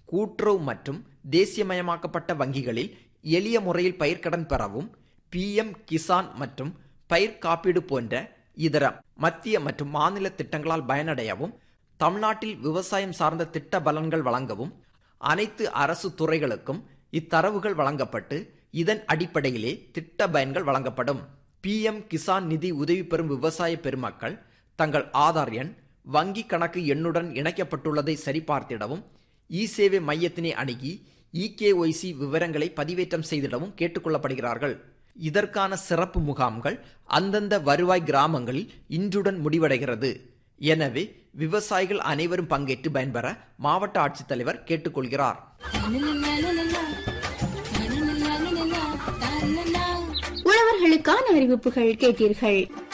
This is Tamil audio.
கூட்டுறவு மற்றும் தேசியமயமாக்கப்பட்ட வங்கிகளில் எளிய முறையில் பயிர்க்கடன் பெறவும் பிஎம் கிசான் மற்றும் பயிர் காப்பீடு போன்ற இதர மத்திய மற்றும் மாநில திட்டங்களால் பயனடையவும் தமிழ்நாட்டில் விவசாயம் சார்ந்த திட்ட பலன்கள் வழங்கவும் அனைத்து அரசு துறைகளுக்கும் இத்தரவுகள் வழங்கப்பட்டு இதன் அடிப்படையிலே திட்ட பயன்கள் வழங்கப்படும் பிஎம் கிசான் நிதி உதவி பெறும் விவசாய பெருமக்கள் தங்கள் ஆதார் எண் வங்கி கணக்கு எண்ணுடன் இணைக்கப்பட்டுள்ளதை சரிபார்த்திடவும் இ சேவை மையத்தினை அணுகி இகேஒய்சி விவரங்களை பதிவேற்றம் செய்திடவும் கேட்டுக்கொள்ளப்படுகிறார்கள் இதற்கான சிறப்பு முகாம்கள் அந்தந்த வருவாய் கிராமங்களில் இன்றுடன் முடிவடைகிறது எனவே விவசாயிகள் அனைவரும் பங்கேற்று பயன்பெற மாவட்ட ஆட்சித்தலைவர் கேட்டுக்கொள்கிறார் உழவர்களுக்கான அறிவிப்புகள் கேட்டீர்கள்